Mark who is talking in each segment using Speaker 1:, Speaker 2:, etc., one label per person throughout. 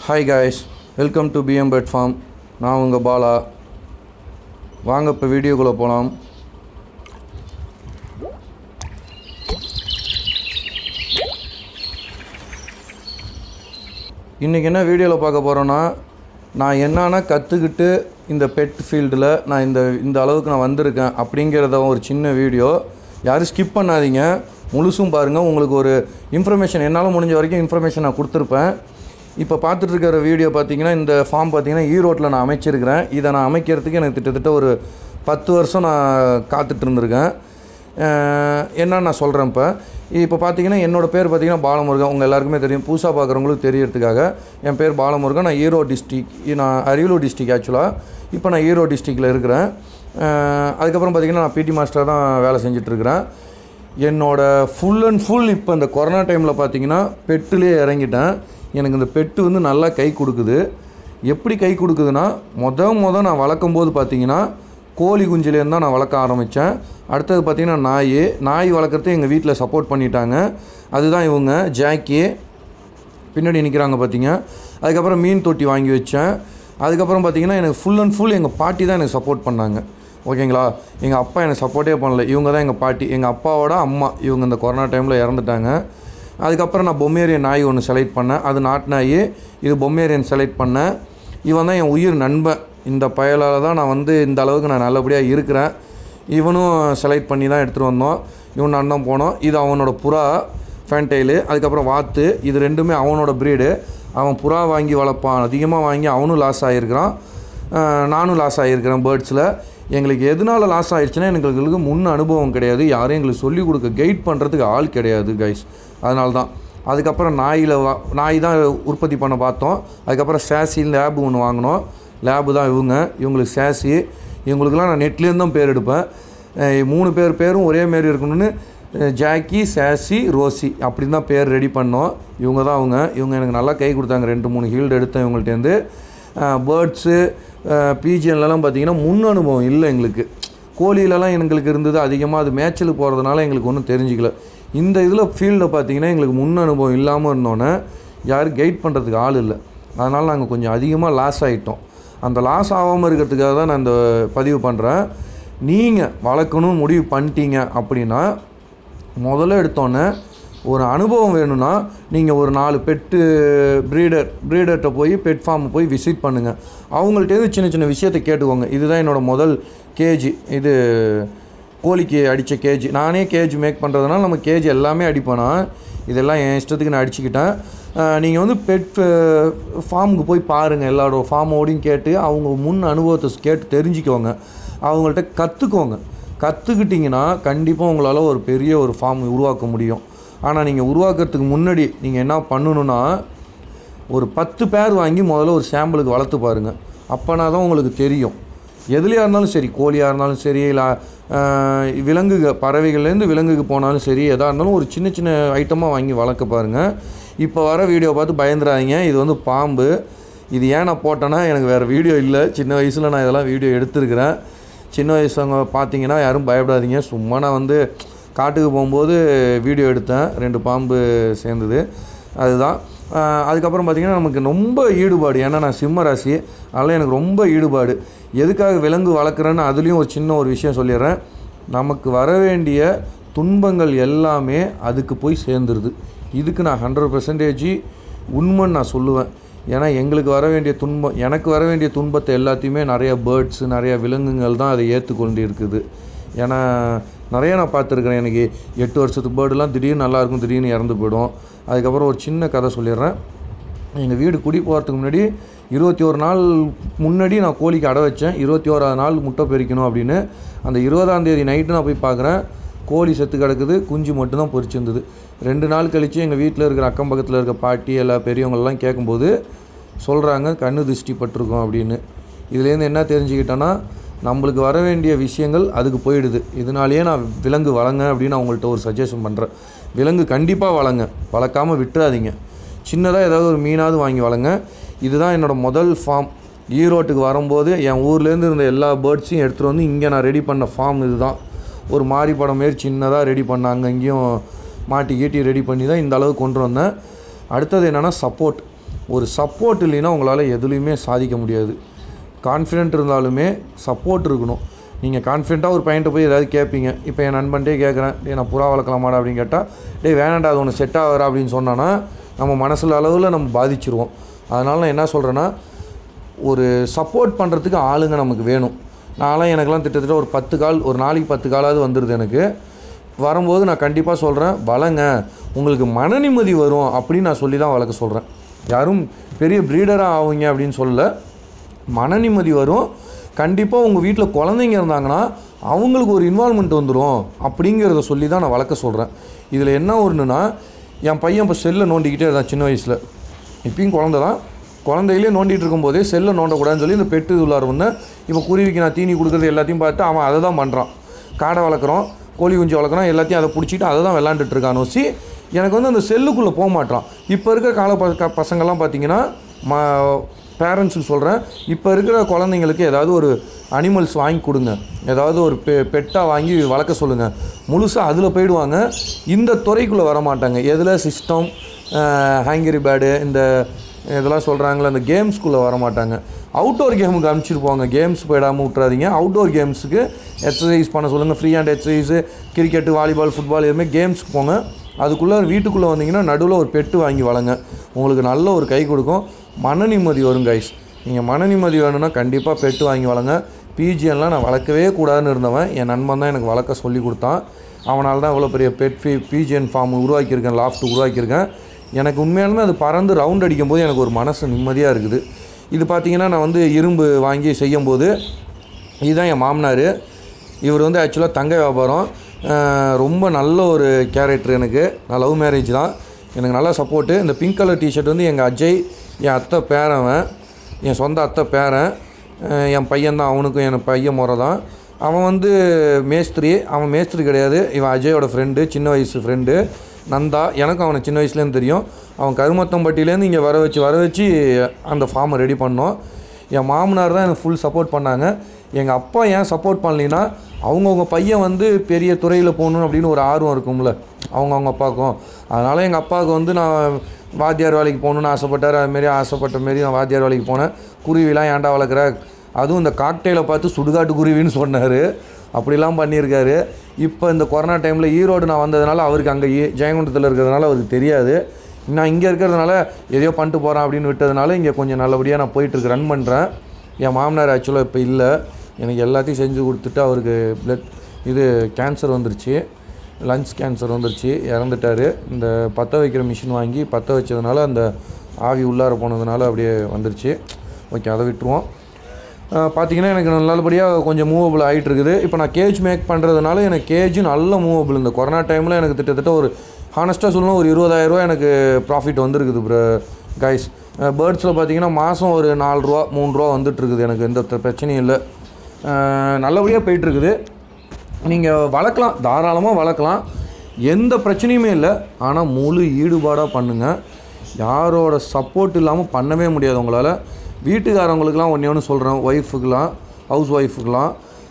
Speaker 1: hi guys welcome to PM pet farm நான் உங்கள் பாலா வாங்க இப்போ வீடியோக்குள்ளே போகலாம் இன்றைக்கி என்ன வீடியோவில் பார்க்க போகிறோன்னா நான் என்னென்ன கற்றுக்கிட்டு இந்த பெட் ஃபீல்டில் நான் இந்த இந்த அளவுக்கு நான் வந்திருக்கேன் அப்படிங்கிறத ஒரு சின்ன வீடியோ யாரும் ஸ்கிப் பண்ணாதீங்க முழுசும் பாருங்கள் உங்களுக்கு ஒரு இன்ஃபர்மேஷன் என்னால் முடிஞ்ச வரைக்கும் இன்ஃபர்மேஷன் நான் கொடுத்துருப்பேன் இப்போ பார்த்துட்டு இருக்கிற வீடியோ பார்த்தீங்கன்னா இந்த ஃபார்ம் பார்த்தீங்கன்னா ஈரோட்டில் நான் அமைச்சிருக்கிறேன் இதை நான் அமைக்கிறதுக்கு எனக்கு கிட்டத்தட்ட ஒரு பத்து வருஷம் நான் காத்துட்டு இருந்திருக்கேன் அஹ் என்ன நான் சொல்கிறேன் இப்போ இப்போ பார்த்தீங்கன்னா என்னோட பேர் பார்த்தீங்கன்னா பாலமுருகன் உங்கள் எல்லாருக்குமே தெரியும் புதுசாக பார்க்குறவங்களுக்கு தெரியறதுக்காக என் பேர் பாலமுருகன் நான் ஈரோடு டிஸ்ட்ரிக் நான் அரியலூர் டிஸ்ட்ரிக் ஆக்சுவலாக இப்போ நான் ஈரோடு டிஸ்ட்ரிக்டில் இருக்கிறேன் அஹ் அதுக்கப்புறம் பார்த்தீங்கன்னா நான் பிடி மாஸ்டராக தான் வேலை செஞ்சிட்ருக்கிறேன் என்னோட ஃபுல் அண்ட் ஃபுல் இப்போ இந்த கொரோனா டைமில் பார்த்தீங்கன்னா பெட்டுலேயே இறங்கிட்டேன் எனக்கு இந்த பெட்டு வந்து நல்லா கை கொடுக்குது எப்படி கை கொடுக்குதுன்னா மொத மொத நான் வளர்க்கும் போது பார்த்தீங்கன்னா கோழி குஞ்சிலேருந்து தான் நான் வளர்க்க ஆரம்பித்தேன் அடுத்தது பார்த்தீங்கன்னா நாய் நாய் வளர்க்குறது எங்கள் வீட்டில் சப்போர்ட் பண்ணிட்டாங்க அதுதான் இவங்க ஜாக்கி பின்னாடி நிற்கிறாங்க பார்த்தீங்க அதுக்கப்புறம் மீன் தொட்டி வாங்கி வச்சேன் அதுக்கப்புறம் பார்த்தீங்கன்னா எனக்கு ஃபுல் அண்ட் ஃபுல் எங்கள் பாட்டி தான் எனக்கு சப்போர்ட் பண்ணாங்க ஓகேங்களா எங்கள் அப்பா எனக்கு சப்போர்ட்டே பண்ணல இவங்க தான் எங்கள் பாட்டி எங்கள் அப்பாவோட அம்மா இவங்க இந்த கொரோனா டைமில் இறந்துட்டாங்க அதுக்கப்புறம் நான் பொம்மேரியன் நாய் ஒன்று செலக்ட் பண்ணேன் அது நாட்டு நாய் இது பொம்மேரியன் செலக்ட் பண்ணேன் இவன் தான் என் உயிர் நண்பன் இந்த பயலால் தான் நான் வந்து இந்த அளவுக்கு நான் நல்லபடியாக இருக்கிறேன் இவனும் செலக்ட் பண்ணி தான் எடுத்துகிட்டு வந்தோம் இவன் நான் தான் போனோம் இது அவனோட புறா ஃபேன்டைலு அதுக்கப்புறம் வாத்து இது ரெண்டுமே அவனோட ப்ரீடு அவன் புறா வாங்கி வளர்ப்பான் அதிகமாக வாங்கி அவனும் லாஸ் ஆகிருக்கிறான் அஹ் நானும் லாஸ் ஆகியிருக்கிறேன் பேர்ட்ஸில் எங்களுக்கு எதனால் லாஸ் ஆயிடுச்சுன்னா எங்களுக்கு முன் அனுபவம் கிடையாது யாரும் எங்களுக்கு சொல்லிக் கொடுக்க கைட் பண்ணுறதுக்கு ஆள் கிடையாது கைஸ் அதனால தான் அதுக்கப்புறம் நாயில் வா நாய் தான் உற்பத்தி பண்ண பார்த்தோம் அதுக்கப்புறம் சேசி லேபு ஒன்று வாங்கினோம் லேபு தான் இவங்க இவங்களுக்கு சேசி இவங்களுக்கெல்லாம் நான் நெட்லேருந்து தான் பேர் எடுப்பேன் அஹ் மூணு பேர் பேரும் ஒரே மாரி இருக்கணும்னு அஹ் ஜாக்கி சேசி ரோசி அப்படி தான் பேர் ரெடி பண்ணோம் இவங்க தான் அவங்க இவங்க எனக்கு நல்லா கை கொடுத்தாங்க ரெண்டு மூணு ஹீல்டு எடுத்தேன் இவங்கள்ட்டேருந்து பேர்ட்ஸு பிஜிஎன்லலாம் பார்த்தீங்கன்னா முன் அனுபவம் இல்லை எங்களுக்கு கோழியிலலாம் எங்களுக்கு இருந்தது அதிகமாக அது மேய்ச்சலுக்கு போகிறதுனால எங்களுக்கு ஒன்றும் தெரிஞ்சிக்கல இந்த இதில் ஃபீல்டில் பார்த்தீங்கன்னா எங்களுக்கு முன் அனுபவம் இல்லாமல் இருந்தோன்னே யாரும் கைட் பண்ணுறதுக்கு ஆள் இல்லை அதனால் நாங்கள் கொஞ்சம் அதிகமாக லாஸ் ஆகிட்டோம் அந்த லாஸ் ஆகாமல் இருக்கிறதுக்காக தான் நான் இந்த பதிவு பண்ணுறேன் நீங்கள் வளர்க்கணும்னு முடிவு பண்ணிட்டீங்க அப்படின்னா முதல்ல எடுத்தோன்னே ஒரு அனுபவம் வேணும்னா நீங்கள் ஒரு நாலு பெட்டு ப்ரீடர் ப்ரீடர்கிட்ட போய் பெட் ஃபார்ம் போய் விசிட் பண்ணுங்கள் அவங்கள்ட்டேருந்து சின்ன சின்ன விஷயத்தை கேட்டுக்கோங்க இதுதான் என்னோடய முதல் கேஜி இது கோழிக்கு அடித்த கேஜி நானே கேஜ் மேக் பண்ணுறதுனால நம்ம கேஜி எல்லாமே அடிப்பேனா இதெல்லாம் என் இஷ்டத்துக்கு நான் அடிச்சுக்கிட்டேன் நீங்கள் வந்து பெட் ஃபார்முக்கு போய் பாருங்கள் எல்லாரோட ஃபார்மோடையும் கேட்டு அவங்க முன் அனுபவத்தை கேட்டு தெரிஞ்சுக்கோங்க அவங்கள்ட்ட கற்றுக்கோங்க கற்றுக்கிட்டிங்கன்னா கண்டிப்பாக உங்களால் ஒரு பெரிய ஒரு ஃபார்ம் உருவாக்க முடியும் ஆனால் நீங்கள் உருவாக்குறதுக்கு முன்னாடி நீங்கள் என்ன பண்ணணுன்னா ஒரு பத்து பேர் வாங்கி முதல்ல ஒரு சாம்பிளுக்கு வளர்த்து பாருங்கள் அப்போனா தான் உங்களுக்கு தெரியும் எதுலையாக இருந்தாலும் சரி கோழியாக இருந்தாலும் சரி இல்லை விலங்குக பறவைகள்லேருந்து விலங்குக்கு போனாலும் சரி எதாக இருந்தாலும் ஒரு சின்ன சின்ன ஐட்டமாக வாங்கி வளர்க்க பாருங்கள் இப்போ வர வீடியோ பார்த்து பயந்துடாதீங்க இது வந்து பாம்பு இது ஏன் நான் போட்டேன்னா எனக்கு வேறு வீடியோ இல்லை சின்ன வயசில் நான் இதெல்லாம் வீடியோ எடுத்திருக்கிறேன் சின்ன வயசுங்க பார்த்தீங்கன்னா யாரும் பயப்படாதீங்க சும்மா நான் வந்து காட்டுக்கு போகும்போது வீடியோ எடுத்தேன் ரெண்டு பாம்பு சேர்ந்தது அதுதான் ஆஹ் அதுக்கப்புறம் பார்த்திங்கன்னா நமக்கு ரொம்ப ஈடுபாடு ஏன்னா நான் சிம்ம ராசி அதனால் எனக்கு ரொம்ப ஈடுபாடு எதுக்காக விலங்கு வளர்க்குறேன்னு அதுலேயும் ஒரு சின்ன ஒரு விஷயம் சொல்லிடுறேன் நமக்கு வர வேண்டிய துன்பங்கள் எல்லாமே அதுக்கு போய் சேர்ந்துருது இதுக்கு நான் ஹண்ட்ரட் பர்சன்டேஜ் உண்மைன்னு நான் சொல்லுவேன் ஏன்னா எங்களுக்கு வர வேண்டிய துன்பம் எனக்கு வர வேண்டிய துன்பத்தை எல்லாத்தையுமே நிறைய பேர்ட்ஸ் நிறைய விலங்குகள் தான் அதை ஏற்றுக்கொண்டு இருக்குது ஏன்னா நிறைய நான் பார்த்துருக்குறேன் எனக்கு எட்டு வருஷத்து பேர்டுலாம் திடீர்னு நல்லா இருக்கும் திடீர்னு இறந்து போயிடும் அதுக்கப்புறம் ஒரு சின்ன கதை சொல்லிடுறேன் எங்கள் வீடு குடி போகிறதுக்கு முன்னாடி இருபத்தி ஒரு நாள் முன்னாடி நான் கோழிக்கு அடை வச்சேன் இருபத்தி ஓராவது நாள் முட்டை பெரிக்கணும் அப்படின்னு அந்த இருபதாம் தேதி நைட்டு நான் போய் பார்க்குறேன் கோழி செத்து கிடக்குது குஞ்சு மட்டும்தான் பொரிச்சிருந்தது ரெண்டு நாள் கழித்து எங்கள் வீட்டில் இருக்கிற அக்கம் பக்கத்தில் இருக்க பாட்டி எல்லா பெரியவங்களெல்லாம் கேட்கும்போது சொல்கிறாங்க கண்ணு திருஷ்டி பட்டிருக்கோம் அப்படின்னு இதுலேருந்து என்ன தெரிஞ்சுக்கிட்டேன்னா நம்மளுக்கு வர வேண்டிய விஷயங்கள் அதுக்கு போயிடுது இதனாலேயே நான் விலங்கு வளங்க அப்படின்னு அவங்கள்ட்ட ஒரு சஜஷன் பண்ணுறேன் விலங்கு கண்டிப்பாக வளங்க வளர்க்காமல் விட்டுறாதீங்க சின்னதாக ஏதாவது ஒரு மீனாவது வாங்கி வளங்க இதுதான் என்னோடய முதல் ஃபார்ம் ஈரோட்டுக்கு வரும்போது என் ஊர்லேருந்து இருந்த எல்லா பேர்ட்ஸையும் எடுத்துகிட்டு வந்து இங்கே நான் ரெடி பண்ண ஃபார்ம் இதுதான் ஒரு மாறி படம் மாரி சின்னதாக ரெடி பண்ண அங்கே இங்கேயும் மாட்டி கீட்டி ரெடி பண்ணி தான் இந்த அளவுக்கு கொண்டு வந்தேன் அடுத்தது என்னென்னா சப்போர்ட் ஒரு சப்போர்ட் இல்லைன்னா உங்களால் எதுலேயுமே சாதிக்க முடியாது கான்ஃபிடென்ட் இருந்தாலுமே சப்போர்ட் இருக்கணும் நீங்கள் கான்ஃபிடென்ட்டாக ஒரு பையன்ட்ட போய் ஏதாவது கேட்பீங்க இப்போ என் நண்பன்ட்டே கேட்குறேன் டேய் நான் புறா வளர்க்கலாமாடா அப்படின்னு கேட்டால் டேய் வேணாண்டா அது ஒன்று செட் ஆகிறா அப்படின்னு சொன்னான்னா நம்ம மனசில் அளவில் நம்ம பாதிச்சிருவோம் அதனால் நான் என்ன சொல்கிறேன்னா ஒரு சப்போர்ட் பண்ணுறதுக்கு ஆளுங்க நமக்கு வேணும் நான்லாம் எனக்கெல்லாம் கிட்டத்தட்ட ஒரு பத்து கால் ஒரு நாளைக்கு பத்து காலாவது வந்துடுது எனக்கு வரும்போது நான் கண்டிப்பாக சொல்கிறேன் வளங்க உங்களுக்கு மன நிம்மதி வரும் அப்படின்னு நான் சொல்லி தான் வளர்க்க சொல்கிறேன் யாரும் பெரிய ப்ரீடராக ஆவீங்க அப்படின்னு சொல்லல மன நிம்மதி வரும் கண்டிப்பாக உங்கள் வீட்டில் குழந்தைங்க இருந்தாங்கன்னா அவங்களுக்கு ஒரு இன்வால்மெண்ட் வந்துடும் அப்படிங்கிறத சொல்லி தான் நான் வளர்க்க சொல்கிறேன் இதில் என்ன ஒன்றுனா என் பையன் இப்போ செல்லை நோண்டிக்கிட்டே இருந்தான் சின்ன வயசில் இப்பயும் குழந்த தான் குழந்தையிலே நோண்டிட்டு இருக்கும்போதே செல்லை நோண்டக்கூடாதுன்னு சொல்லி இந்த பெட்டு உள்ளார வந்து இப்போ குருவிக்கு நான் தீனி கொடுக்குறது எல்லாத்தையும் பார்த்து அவன் அதை தான் பண்ணுறான் காடை வளர்க்குறோம் கோழி குஞ்சு வளர்க்குறோம் எல்லாத்தையும் அதை பிடிச்சிட்டு அதை தான் விளாண்டுட்டு இருக்கான் நோசி எனக்கு வந்து அந்த செல்லுக்குள்ளே போக மாட்டான் இப்போ இருக்க கால ப- க- பசங்கள்லாம் பார்த்தீங்கன்னா ம பேரண்ட்ஸுக்கு சொல்கிறேன் இப்போ இருக்கிற குழந்தைங்களுக்கு ஏதாவது ஒரு அனிமல்ஸ் வாங்கி கொடுங்க ஏதாவது ஒரு பெ பெட்டாக வாங்கி வளர்க்க சொல்லுங்கள் முழுசாக அதில் போயிடுவாங்க இந்த துறைக்குள்ளே வர மாட்டாங்க எதில் சிஸ்டம் ஹேங்கரி பேடு இந்த இதெல்லாம் சொல்கிறாங்களே அந்த கேம்ஸ்குள்ளே வர மாட்டாங்க அவுட்டோர் கேமுக்கு அனுப்பிச்சிட்டு போங்க கேம்ஸ் போயிடாமல் விட்றாதீங்க அவுட்டோர் கேம்ஸுக்கு எக்ஸசைஸ் பண்ண சொல்லுங்கள் free hand exercise cricket volleyball football எதுவுமே கேம்ஸ்க்கு போங்க அதுக்குள்ளே வீட்டுக்குள்ளே வந்தீங்கன்னா நடுவில் ஒரு பெட்டு வாங்கி வளங்க உங்களுக்கு நல்ல ஒரு கை கொடுக்கும் மன நிம்மதி வரும் கைஸ் நீங்கள் மன நிம்மதி வேணும்னா கண்டிப்பாக பெட்டு வாங்கி வளங்க பிஜிஎன்லாம் நான் வளர்க்கவே கூடாதுன்னு இருந்தவன் என் நண்பன் தான் எனக்கு வளர்க்க சொல்லி கொடுத்தான் அவனால் தான் இவ்வளோ பெரிய பெட் ஃபி பிஜிஎன் ஃபார்ம் உருவாக்கியிருக்கேன் லாஃப்ட் உருவாக்கியிருக்கேன் எனக்கு உண்மையாலுமே அது பறந்து ரவுண்ட் அடிக்கும்போது எனக்கு ஒரு மனசு நிம்மதியாக இருக்குது இது பார்த்தீங்கன்னா நான் வந்து இரும்பு வாங்கி செய்யும்போது இதுதான் என் மாமனார் இவர் வந்து ஆக்சுவலாக தங்க வியாபாரம் அஹ் ரொம்ப நல்ல ஒரு கேரக்டர் எனக்கு நான் லவ் மேரேஜ் தான் எனக்கு நல்லா சப்போர்ட்டு இந்த பிங்க் கலர் டிஷர்ட் வந்து எங்கள் அஜய் என் அத்தை பேரவன் என் சொந்த அத்தை பேரன் அஹ் என் பையன் தான் அவனுக்கும் என் பையன் முறை தான் அவன் வந்து மேஸ்திரி அவன் மேஸ்திரி கிடையாது இவன் அஜயோட ஃப்ரெண்டு சின்ன வயசு ஃப்ரெண்டு நந்தா எனக்கும் அவனை சின்ன வயசுலேருந்து தெரியும் அவன் கருமத்தம்பட்டியிலேருந்து இங்கே வர வச்சு வர வச்சு அந்த ஃபார்மை ரெடி பண்ணோம் என் மாமனார் தான் எனக்கு ஃபுல் சப்போர்ட் பண்ணாங்க எங்கள் அப்பா ஏன் சப்போர்ட் பண்ணலைன்னா அவங்கவுங்க பையன் வந்து பெரிய துறையில் போகணும் அப்படின்னு ஒரு ஆர்வம் இருக்கும்ல அவங்கவுங்க அப்பாவுக்கும் அதனால் எங்கள் அப்பாவுக்கு வந்து நான் வாத்தியார் வேலைக்கு போகணுன்னு ஆசைப்பட்டார் அதுமாரி ஆசைப்பட்ட மாரி நான் வாத்தியார் வேலைக்கு போனேன் குருவிலாம் ஏன்டா வளர்க்குற அதுவும் இந்த காக்டெயிலை பார்த்து சுடுகாட்டு குருவின்னு சொன்னார் அப்படிலாம் பண்ணியிருக்காரு இப்போ இந்த கொரோனா டைமில் ஈரோடு நான் வந்ததுனால அவருக்கு அங்கே ஜெயங்கொண்டத்தில் இருக்கிறதுனால அவருக்கு தெரியாது நான் இங்கே இருக்கிறதுனால எதையோ பண்ணிட்டு போகிறேன் அப்படின்னு விட்டதுனால இங்கே கொஞ்சம் நல்லபடியாக நான் போயிட்டுருக்கு ரன் பண்ணுறேன் என் மாமனார் ஆக்சுவலாக இப்போ இல்லை எனக்கு எல்லாத்தையும் செஞ்சு கொடுத்துட்டு அவருக்கு பிளட் இது கேன்சர் வந்துருச்சு லங்ஸ் கேன்சர் வந்துருச்சு இறந்துட்டார் இந்த பற்ற வைக்கிற மிஷின் வாங்கி பற்ற வச்சதுனால அந்த ஆவி உள்ளார போனதுனால அப்படியே வந்துருச்சு ஓகே அதை விட்டுருவோம் பார்த்தீங்கன்னா எனக்கு நல்லபடியாக கொஞ்சம் மூவபிள் ஆகிட்டு இருக்குது இப்போ நான் கேஜ் மேக் பண்ணுறதுனால எனக்கு கேஜ் நல்ல மூவபிள் இந்த கொரோனா டைமில் எனக்கு கிட்டத்தட்ட ஒரு ஹானஸ்ட்டாக சொல்லணும் ஒரு இருபதாயிரரூவா எனக்கு ப்ராஃபிட் வந்திருக்குது ப்ரோ கைஸ் பேர்ட்ஸில் பார்த்தீங்கன்னா மாதம் ஒரு நாலு ரூபா மூணு ரூபா வந்துட்டு இருக்குது எனக்கு எந்த த- பிரச்சனையும் இல்லை நல்லபடியாக போயிட்டுருக்குது நீங்கள் வளர்க்கலாம் தாராளமாக வளர்க்கலாம் எந்த பிரச்சனையுமே இல்லை ஆனால் முழு ஈடுபாடாக பண்ணுங்கள் யாரோட சப்போர்ட் இல்லாமல் பண்ணவே முடியாது உங்களால் வீட்டுக்காரவங்களுக்குலாம் ஒன்றே ஒன்று சொல்கிறேன் ஒய்ஃபுக்கெலாம் ஹவுஸ் ஒய்ஃபுக்கெலாம்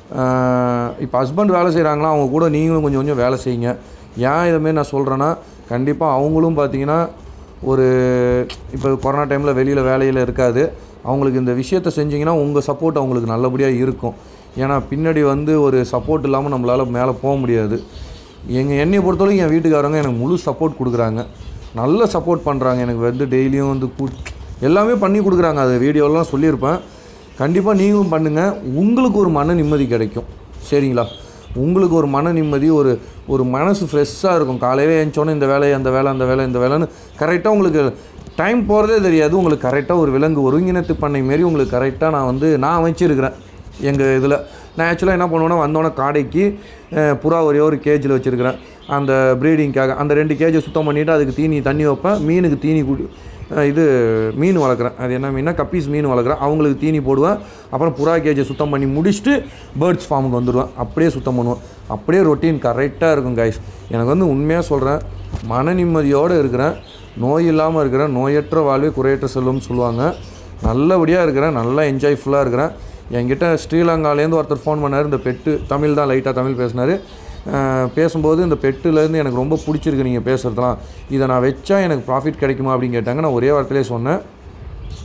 Speaker 1: இப்போ ஹஸ்பண்ட் வேலை செய்கிறாங்களா அவங்க கூட நீங்களும் கொஞ்சம் கொஞ்சம் வேலை செய்யுங்க ஏன் இதுமாரி நான் சொல்கிறேன்னா கண்டிப்பாக அவங்களும் பார்த்தீங்கன்னா ஒரு இப்போ கொரோனா டைமில் வெளியில் வேலையில் இருக்காது அவங்களுக்கு இந்த விஷயத்த செஞ்சீங்கன்னா உங்கள் சப்போர்ட் அவங்களுக்கு நல்லபடியாக இருக்கும் ஏன்னா பின்னாடி வந்து ஒரு சப்போர்ட் இல்லாமல் நம்மளால் மேலே போக முடியாது எங்கள் என்னையை பொறுத்தவரைக்கும் என் வீட்டுக்காரங்க எனக்கு முழு சப்போர்ட் கொடுக்குறாங்க நல்ல சப்போர்ட் பண்ணுறாங்க எனக்கு வந்து டெய்லியும் வந்து கூ எல்லாமே பண்ணி கொடுக்குறாங்க அது வீடியோலாம் சொல்லியிருப்பேன் கண்டிப்பாக நீங்களும் பண்ணுங்கள் உங்களுக்கு ஒரு மன நிம்மதி கிடைக்கும் சரிங்களா உங்களுக்கு ஒரு மன நிம்மதி ஒரு ஒரு மனசு ஃப்ரெஷ்ஷாக இருக்கும் காலையில எழுந்தோன்னே இந்த வேலை அந்த வேலை அந்த வேலை இந்த வேலைன்னு கரெக்டாக உங்களுக்கு டைம் போகிறதே தெரியாது உங்களுக்கு கரெக்டாக ஒரு விலங்கு ஒருங்கிணைத்து பண்ணை மாரி உங்களுக்கு கரெக்டாக நான் வந்து நான் அமைச்சிருக்கிறேன் எங்கள் இதில் நான் ஆக்சுவலாக என்ன பண்ணுவேன்னா வந்தோடனே காடைக்கு அஹ், புறா ஒரே ஒரு கேஜில் வச்சுருக்கிறேன் அந்த ப்ரீடிங்க்காக அந்த ரெண்டு கேஜை சுத்தம் பண்ணிவிட்டு அதுக்கு தீனி தண்ணி வைப்பேன் மீனுக்கு தீனி குடி அஹ், இது மீன் வளர்க்குறேன் அது என்ன மீன்னா கப்பீஸ் மீன் வளர்க்குறேன் அவங்களுக்கு தீனி போடுவேன் அப்புறம் புறா கேஜை சுத்தம் பண்ணி முடிச்சுட்டு பேர்ட்ஸ் ஃபார்முக்கு வந்துடுவேன் அப்படியே சுத்தம் பண்ணுவேன் அப்படியே ரொட்டீன் கரெக்டாக இருக்கும் கைஸ் எனக்கு வந்து உண்மையாக சொல்கிறேன் மன நிம்மதியோடு இருக்கிறேன் நோய் இல்லாமல் இருக்கிறேன் நோயற்ற வாழ்வே குறையற்ற செல்வம்னு சொல்லுவாங்க நல்லபடியாக இருக்கிறேன் நல்லா என்ஜாய்ஃபுல்லாக இருக்கிறேன் என்கிட்ட ஸ்ரீலங்காலேருந்து ஒருத்தர் ஃபோன் பண்ணார் இந்த பெட்டு தமிழ் தான் லைட்டாக தமிழ் பேசினார் பேசும்போது இந்த பெட்டுலேருந்து எனக்கு ரொம்ப பிடிச்சிருக்கு நீங்கள் பேசுகிறதுலாம் இதை நான் வச்சா எனக்கு ப்ராஃபிட் கிடைக்குமா அப்படின்னு கேட்டாங்க நான் ஒரே வார்த்தையிலே சொன்னேன்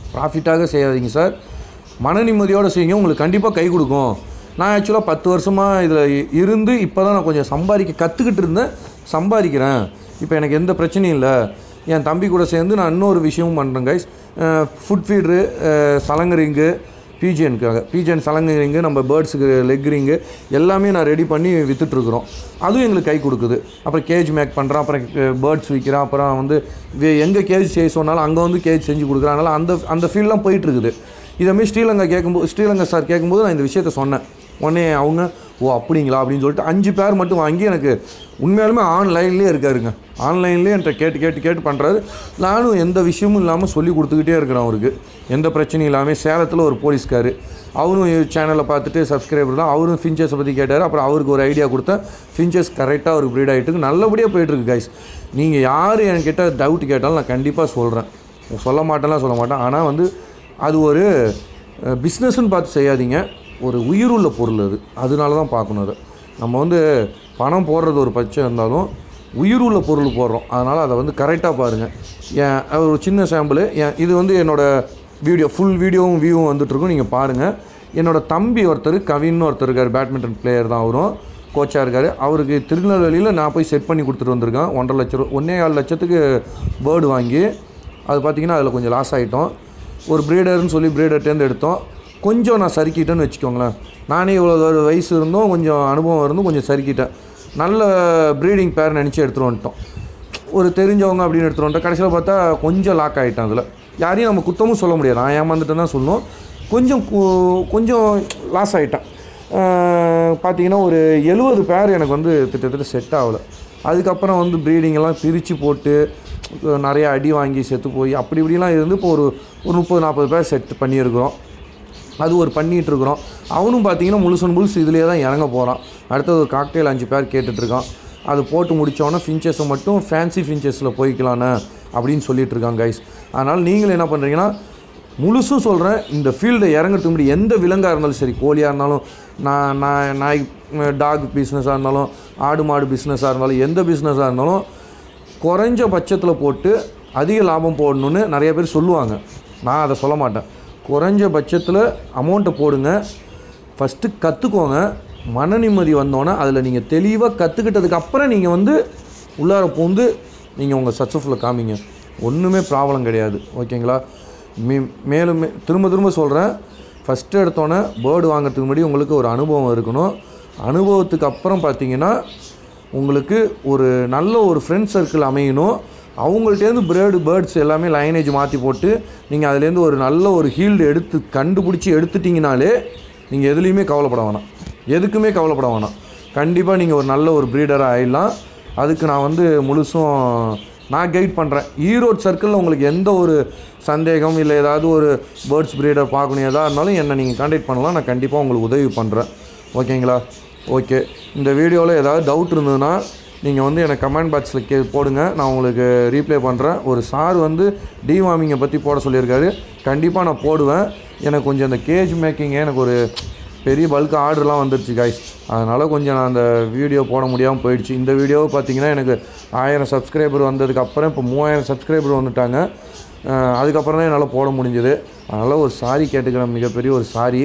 Speaker 1: ப்ராஃபிட்டாக செய்யாதீங்க சார் மன நிம்மதியோடு செய்யுங்க உங்களுக்கு கண்டிப்பாக கை கொடுக்கும் நான் ஆக்சுவலாக பத்து வருஷமாக இதில் இருந்து இப்போ தான் நான் கொஞ்சம் சம்பாதிக்க கற்றுக்கிட்டு இருந்தேன் சம்பாதிக்கிறேன் இப்போ எனக்கு எந்த பிரச்சனையும் இல்லை என் தம்பி கூட சேர்ந்து நான் இன்னொரு விஷயமும் பண்ணுறேன் கைஸ் ஃபுட் ஃபீட்ரு சலங்கரிங்கு பிஜிஎனுக்காக பிஜிஎன் சலங்கரிங்கு நம்ம பேர்ட்ஸுக்கு லெக் ரிங்கு எல்லாமே நான் ரெடி பண்ணி விற்றுட்ருக்குறோம் அதுவும் எங்களுக்கு கை கொடுக்குது அப்புறம் கேஜ் மேக் பண்ணுறேன் அப்புறம் பேர்ட்ஸ் விற்கிறேன் அப்புறம் வந்து வே- எங்கே கேஜ் செய்ய சொன்னாலும் அங்கே வந்து கேஜ் செஞ்சு கொடுக்குறேன் அதனால் அந்த அந்த ஃபீல்ட்லாம் போயிட்டுருக்குது இதேமாரி ஸ்ரீலங்கா கேட்கும்போது ஸ்ரீலங்கா சார் கேட்கும்போது நான் இந்த விஷயத்த சொன்னேன் உடனே அவங்க ஓ அப்படிங்களா அப்படின்னு சொல்லிட்டு அஞ்சு பேர் மட்டும் வாங்கி எனக்கு உண்மையாலுமே ஆன்லைன்லேயே இருக்காருங்க ஆன்லைன்லேயே என்கிட்ட கேட்டு கேட்டு கேட்டு பண்ணுறாரு நானும் எந்த விஷயமும் இல்லாமல் சொல்லி கொடுத்துக்கிட்டே இருக்கிறேன் அவருக்கு எந்த பிரச்சனையும் இல்லாமல் சேலத்தில் ஒரு போலீஸ்காரு அவரும் சேனலில் பார்த்துட்டு சப்ஸ்கிரைபர் தான் அவரும் ஃபின்ச்சஸை பற்றி கேட்டார் அப்புறம் அவருக்கு ஒரு ஐடியா கொடுத்தேன் ஃபின்ச்சஸ் கரெக்டாக அவருக்கு ப்ரீட் ஆகிட்டு நல்லபடியாக போயிட்டுருக்கு கைஸ் நீங்கள் யார் என்கிட்ட டவுட் கேட்டாலும் நான் கண்டிப்பாக சொல்கிறேன் சொல்ல மாட்டேன்லாம் சொல்ல மாட்டேன் ஆனால் வந்து அது ஒரு பிஸ்னஸ்ன்னு பார்த்து செய்யாதீங்க ஒரு உயிருள்ள பொருள் அது அதனால தான் பார்க்கணும் அதை நம்ம வந்து பணம் போடுறது ஒரு பட்சம் இருந்தாலும் உயிருள்ள பொருள் போடுறோம் அதனால் அதை வந்து கரெக்டாக பாருங்கள் என் அது ஒரு சின்ன சாம்பிள் என் இது வந்து என்னோடய வீடியோ ஃபுல் வீடியோவும் வியூவும் வந்துட்டுருக்கும் நீங்கள் பாருங்கள் என்னோடய தம்பி ஒருத்தர் கவின்னு ஒருத்தர் இருக்கார் பேட்மிண்டன் பிளேயர் தான் அவரும் கோச்சாக இருக்கார் அவருக்கு திருநெல்வேலியில் நான் போய் செட் பண்ணி கொடுத்துட்டு வந்திருக்கேன் ஒன்றரை லட்ச ரூபா ஒன்றே கால் லட்சத்துக்கு பேர்டு வாங்கி அது பார்த்திங்கன்னா அதில் கொஞ்சம் லாஸ் ஆகிட்டோம் ஒரு ப்ரீடர்னு சொல்லி ப்ரீடர்ட்டேருந்து எடுத்தோம் கொஞ்சம் நான் சறுக்கிட்டேன்னு வச்சுக்கோங்களேன் நானே இவ்வளோ ஒரு வயசு இருந்தும் கொஞ்சம் அனுபவம் இருந்தும் கொஞ்சம் சறுக்கிட்டேன் நல்ல ப்ரீடிங் பேர் நினச்சி எடுத்துகிட்டு வந்துட்டோம் ஒரு தெரிஞ்சவங்க அப்படின்னு எடுத்துகிட்டு வந்துட்டோம் கடைசியில் பார்த்தா கொஞ்சம் லாக் ஆகிட்டேன் அதில் யாரையும் நம்ம குத்தமும் சொல்ல முடியாது நான் ஏமாந்துட்டேன்னு தான் சொல்லணும் கொஞ்சம் கு- கொஞ்சம் லாஸ் ஆகிட்டேன் பார்த்தீங்கன்னா ஒரு எழுபது பேர் எனக்கு வந்து கிட்டத்தட்ட செட் ஆகலை அதுக்கப்புறம் வந்து breeding எல்லாம் பிரித்து போட்டு நிறைய அடி வாங்கி செத்து போய் அப்படி இப்படிலாம் இருந்து இப்போ ஒரு ஒரு முப்பது நாற்பது பேர் செட் பண்ணியிருக்கிறோம் அது ஒரு பண்ணிகிட்டு இருக்கிறோம் அவனும் பார்த்தீங்கன்னா முழுசன் முழுசு இதுலேயே தான் இறங்க போகிறான் அடுத்தது ஒரு காக்டெயில் அஞ்சு பேர் கேட்டுட்ருக்கான் அது போட்டு முடித்தோன்னே ஃபின்ச்சஸை மட்டும் ஃபேன்சி ஃபின்ச்சஸில் போய்க்கலாண்ணே அப்படின்னு சொல்லிட்டு இருக்கான் கைஸ் அதனால் நீங்களும் என்ன பண்ணுறீங்கன்னா முழுசும் சொல்கிறேன் இந்த ஃபீல்டை இறங்குறதுக்கு முன்னாடி எந்த விலங்காக இருந்தாலும் சரி கோழியாக இருந்தாலும் நான் நான் நாய் டாக் பிஸ்னஸாக இருந்தாலும் ஆடு மாடு பிஸ்னஸாக இருந்தாலும் எந்த பிஸ்னஸாக இருந்தாலும் குறைஞ்ச பட்சத்தில் போட்டு அதிக லாபம் போடணும்னு நிறைய பேர் சொல்லுவாங்க நான் அதை சொல்ல மாட்டேன் குறைஞ்ச பட்சத்தில் அமௌண்ட்டை போடுங்க ஃபஸ்ட்டு கற்றுக்கோங்க மன நிம்மதி வந்தோன்னே அதில் நீங்கள் தெளிவாக கற்றுக்கிட்டதுக்கு அப்புறம் நீங்கள் வந்து உள்ளார பூந்து நீங்கள் உங்கள் சக்ஸஸ்ஃபுல்லை காமிங்க ஒன்றுமே ப்ராப்ளம் கிடையாது ஓகேங்களா மே மேலும் மே- திரும்ப திரும்ப சொல்கிறேன் ஃபஸ்ட்டு எடுத்தோன்னே பேர்டு வாங்குறதுக்கு முன்னாடி உங்களுக்கு ஒரு அனுபவம் இருக்கணும் அனுபவத்துக்கு அப்புறம் பார்த்தீங்கன்னா உங்களுக்கு ஒரு நல்ல ஒரு ஃப்ரெண்ட் சர்க்கிள் அமையணும் அவங்கள்ட்டேருந்து பேர்டு பேர்ட்ஸ் எல்லாமே லைனேஜ் மாற்றி போட்டு நீங்கள் அதுலேருந்து ஒரு நல்ல ஒரு ஹீல்டு எடுத்து கண்டுபிடிச்சி எடுத்துட்டிங்கனாலே நீங்கள் எதுலேயுமே கவலைப்பட வேணாம் எதுக்குமே கவலைப்பட வேணாம் கண்டிப்பாக நீங்கள் ஒரு நல்ல ஒரு ப்ரீடராக ஆயிடலாம் அதுக்கு நான் வந்து முழுசும் நான் கைட் பண்ணுறேன் ஈரோடு சர்க்கிளில் உங்களுக்கு எந்த ஒரு சந்தேகம் இல்லை ஏதாவது ஒரு பேர்ட்ஸ் ப்ரீடர் பார்க்கணும் எதாக இருந்தாலும் என்னை நீங்கள் கான்டாக்ட் பண்ணலாம் நான் கண்டிப்பாக உங்களுக்கு உதவி பண்ணுறேன் ஓகேங்களா ஓகே இந்த வீடியோவில் ஏதாவது டவுட் இருந்ததுன்னா நீங்கள் வந்து எனக்கு கமெண்ட் பாக்ஸில் கே போடுங்க நான் உங்களுக்கு ரீப்ளை பண்ணுறேன் ஒரு சார் வந்து டிவார்மிங்கை பற்றி போட சொல்லியிருக்காரு கண்டிப்பாக நான் போடுவேன் எனக்கு கொஞ்சம் அந்த கேஜ் மேக்கிங்கு எனக்கு ஒரு பெரிய பல்க் ஆர்டர்லாம் வந்துருச்சு காய்ஸ் அதனால் கொஞ்சம் நான் அந்த வீடியோ போட முடியாமல் போயிடுச்சு இந்த வீடியோ பார்த்தீங்கன்னா எனக்கு ஆயிரம் சப்ஸ்கிரைபர் வந்ததுக்கு அப்புறம் இப்போ மூவாயிரம் சப்ஸ்கிரைபர் வந்துட்டாங்க அஹ் அதுக்கப்புறம் தான் என்னால் போட முடிஞ்சது அதனால் ஒரு சாரி கேட்டுக்கிறேன் மிகப்பெரிய ஒரு சாரி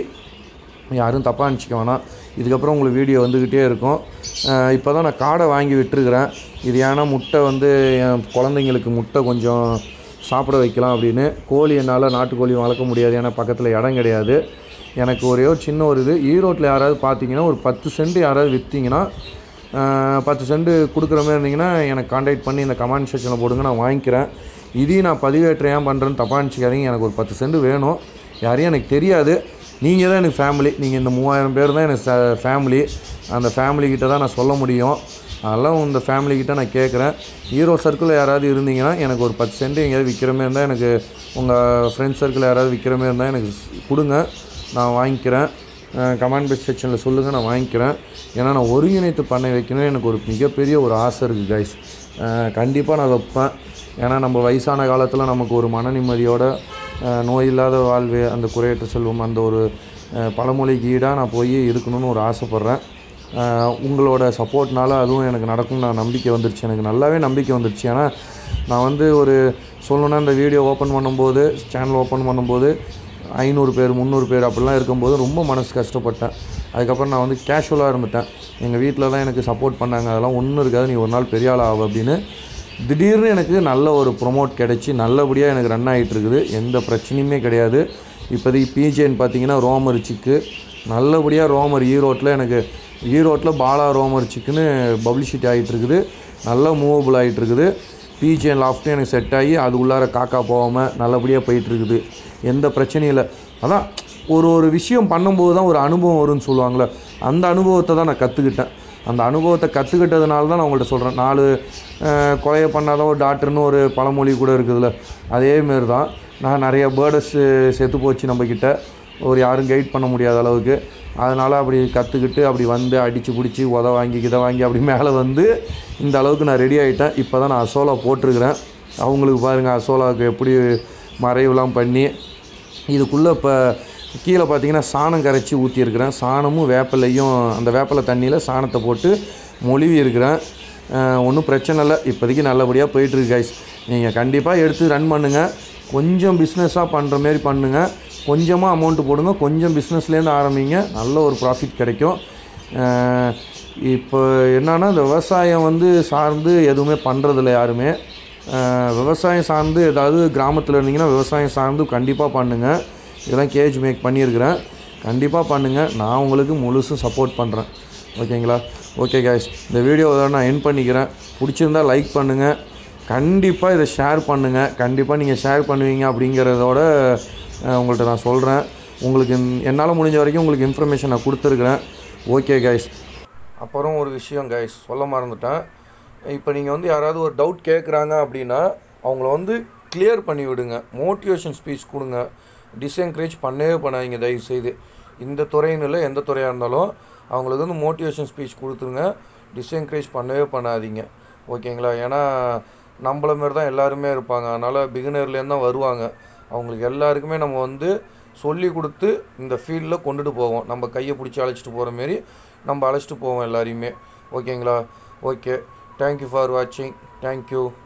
Speaker 1: யாரும் தப்பாக நினச்சிக்க வேணாம் இதுக்கப்புறம் உங்களுக்கு வீடியோ வந்துக்கிட்டே இருக்கும் இப்போ தான் நான் காடை வாங்கி விட்டுருக்குறேன் இது ஏன்னா முட்டை வந்து என் குழந்தைங்களுக்கு முட்டை கொஞ்சம் சாப்பிட வைக்கலாம் அப்படின்னு கோழி என்னால் நாட்டுக்கோழி வளர்க்க முடியாது ஏன்னா பக்கத்தில் இடம் கிடையாது எனக்கு ஒரே ஒரு சின்ன ஒரு இது ஈரோட்டில் யாராவது பார்த்தீங்கன்னா ஒரு பத்து சென்ட் யாராவது விற்றீங்கன்னா பத்து சென்ட் கொடுக்குற மாதிரி இருந்தீங்கன்னா எனக்கு காண்டாக்ட் பண்ணி இந்த கமெண்ட் செக்ஷனில் போடுங்க நான் வாங்கிக்கிறேன் இதையும் நான் பதிவேற்றம் ஏன் பண்ணுறேன்னு தப்பாக நினச்சிக்காதீங்க எனக்கு ஒரு பத்து சென்ட் வேணும் யாரையும் எனக்கு தெரியாது நீங்கள் தான் எனக்கு ஃபேமிலி நீங்கள் இந்த மூவாயிரம் பேர் தான் எனக்கு ஃபேமிலி அந்த ஃபேமிலி கிட்ட தான் நான் சொல்ல முடியும் அதெல்லாம் இந்த ஃபேமிலி கிட்ட நான் கேட்குறேன் ஹீரோ சர்க்கிளில் யாராவது இருந்தீங்கன்னா எனக்கு ஒரு பத்து சென்ட் எங்கேயாவது விற்கிற மாதிரி இருந்தால் எனக்கு உங்கள் ஃப்ரெண்ட்ஸ் சர்க்கிள் யாராவது விற்கிற மாதிரி இருந்தால் எனக்கு கொடுங்க நான் வாங்கிக்கிறேன் கமெண்ட் பாக்ஸ் செக்ஷனில் சொல்லுங்கள் நான் வாங்கிக்கிறேன் ஏன்னா நான் ஒருங்கிணைத்து பண்ணை வைக்கணும்னு எனக்கு ஒரு மிகப்பெரிய ஒரு ஆசை இருக்குது கைஸ் கண்டிப்பாக நான் வைப்பேன் ஏன்னா நம்ம வயசான காலத்தில் நமக்கு ஒரு மன நிம்மதியோட அஹ், நோய் இல்லாத வாழ்வு அந்த குறையற்ற செல்வம் அந்த ஒரு அஹ், பழமொழிக்கு ஈடாக நான் போய் இருக்கணும்னு ஒரு ஆசைப்பட்றேன் ஆஹ் உங்களோட சப்போர்ட்னால அதுவும் எனக்கு நடக்கும்னு நான் நம்பிக்கை வந்துருச்சு எனக்கு நல்லாவே நம்பிக்கை வந்துருச்சு ஏன்னா நான் வந்து ஒரு சொல்லணுன்னா இந்த வீடியோ ஓப்பன் பண்ணும்போது சேனல் ஓப்பன் பண்ணும்போது ஐநூறு பேர் முந்நூறு பேர் அப்படிலாம் இருக்கும்போது ரொம்ப மனசு கஷ்டப்பட்டேன் அதுக்கப்புறம் நான் வந்து கேஷுவலாக இருந்துட்டேன் எங்கள் வீட்டில் தான் எனக்கு சப்போர்ட் பண்ணாங்க அதெல்லாம் ஒன்றும் இருக்காது நீ ஒரு நாள் பெரிய ஆள் ஆகும் அப்படின்னு திடீர்னு எனக்கு நல்ல ஒரு ப்ரொமோட் கிடச்சி நல்லபடியாக எனக்கு ரன் ஆகிட்டு இருக்குது எந்த பிரச்சனையுமே கிடையாது இப்போதைக்கு பிஜேன்னு பார்த்தீங்கன்னா ரோமர் சிக்கு நல்லபடியாக ரோமர் ஈரோட்டில் எனக்கு ஈரோட்டில் பாலா ரோமர் சிக்குன்னு பப்ளிசிட்டி ஆகிட்டு இருக்குது நல்லா மூவபிள் ஆகிட்டு இருக்குது பிஜிஎன் லாஃப்ட்டும் எனக்கு செட் ஆகி அது உள்ளார காக்கா போகாமல் நல்லபடியாக போயிட்டுருக்குது எந்த பிரச்சனையும் இல்லை அதான் ஒரு ஒரு விஷயம் பண்ணும்போது தான் ஒரு அனுபவம் வரும்னு சொல்லுவாங்களே அந்த அனுபவத்தை தான் நான் கற்றுக்கிட்டேன் அந்த அனுபவத்தை கற்றுக்கிட்டதுனால தான் நான் உங்கள்கிட்ட சொல்கிறேன் நாலு அஹ், கொலையை பண்ணாதான் ஒரு டாக்டர்னு ஒரு பழமொழி கூட இருக்குதுல்ல அதேமாரி தான் நான் நிறைய பேர்டஸ் செத்து போச்சு நம்மக்கிட்ட ஒரு யாரும் கைட் பண்ண முடியாத அளவுக்கு அதனால் அப்படி கற்றுக்கிட்டு அப்படி வந்து அடித்து பிடிச்சி உத வாங்கி கித வாங்கி அப்படி மேலே வந்து இந்த அளவுக்கு நான் ரெடி ஆகிட்டேன் இப்போ தான் நான் அசோலா போட்டிருக்கிறேன் அவங்களுக்கு பாருங்கள் அசோலாவுக்கு எப்படி மறைவுலாம் பண்ணி இதுக்குள்ளே இப்போ கீழே பார்த்தீங்கன்னா சாணம் கரைச்சி ஊற்றியிருக்கிறேன் சாணமும் வேப்பிலையும் அந்த வேப்பிலை தண்ணியில் சாணத்தை போட்டு மொழிவி இருக்கிறேன் ஒன்றும் பிரச்சனை இல்லை இப்போதைக்கு நல்லபடியாக போயிட்டுருக்கு கைஸ் நீங்கள் கண்டிப்பாக எடுத்து ரன் பண்ணுங்கள் கொஞ்சம் பிஸ்னஸாக பண்ணுற மாரி பண்ணுங்கள் கொஞ்சமாக அமௌண்ட்டு போடுங்க கொஞ்சம் பிஸ்னஸ்லேருந்து ஆரம்பிங்க நல்ல ஒரு ப்ராஃபிட் கிடைக்கும் அஹ் இப்போ என்னன்னா இந்த விவசாயம் வந்து சார்ந்து எதுவுமே பண்ணுறதில்ல யாருமே அஹ் விவசாயம் சார்ந்து ஏதாவது கிராமத்தில் இருந்தீங்கன்னா விவசாயம் சார்ந்து கண்டிப்பாக பண்ணுங்கள் இதெல்லாம் கேஜ் மேக் பண்ணியிருக்கிறேன் கண்டிப்பாக பண்ணுங்கள் நான் உங்களுக்கு முழுசும் சப்போர்ட் பண்ணுறேன் ஓகேங்களா ஓகே guys இந்த வீடியோவை நான் என் பண்ணிக்கிறேன் பிடிச்சிருந்தா லைக் பண்ணுங்கள் கண்டிப்பாக இதை ஷேர் பண்ணுங்கள் கண்டிப்பாக நீங்கள் ஷேர் பண்ணுவீங்க அப்படிங்கிறதோட அஹ், உங்கள்கிட்ட நான் சொல்கிறேன் உங்களுக்கு என்னால் முடிஞ்ச வரைக்கும் உங்களுக்கு இன்ஃபர்மேஷன் நான் கொடுத்துருக்குறேன் ஓகே கைஸ் அப்புறம் ஒரு விஷயம் கைஸ் சொல்ல மறந்துட்டேன் இப்போ நீங்கள் வந்து யாராவது ஒரு டவுட் கேட்குறாங்க அப்படின்னா அவங்கள வந்து கிளியர் பண்ணி விடுங்க மோட்டிவேஷன் ஸ்பீச் கொடுங்க டிஸ்என்கரேஜ் பண்ணவே பண்ணாதீங்க தயவு செய்து இந்த துறைன்னு இல்லை எந்த துறையாக இருந்தாலும் அவங்களுக்கு வந்து மோட்டிவேஷன் ஸ்பீச் கொடுத்துருங்க டிஸ்என்கரேஜ் பண்ணவே பண்ணாதீங்க ஓகேங்களா ஏன்னா நம்மள மாரி தான் எல்லாருமே இருப்பாங்க அதனால் பிகினர்லேருந்து தான் வருவாங்க அவங்களுக்கு எல்லாருக்குமே நம்ம வந்து சொல்லி கொடுத்து இந்த ஃபீல்டில் கொண்டுட்டு போவோம் நம்ம கையை பிடிச்சி அழைச்சிட்டு போகிற மாரி நம்ம அழைச்சிட்டு போவோம் எல்லாரையுமே ஓகேங்களா ஓகே தேங்க்யூ ஃபார் வாட்சிங் தேங்க்யூ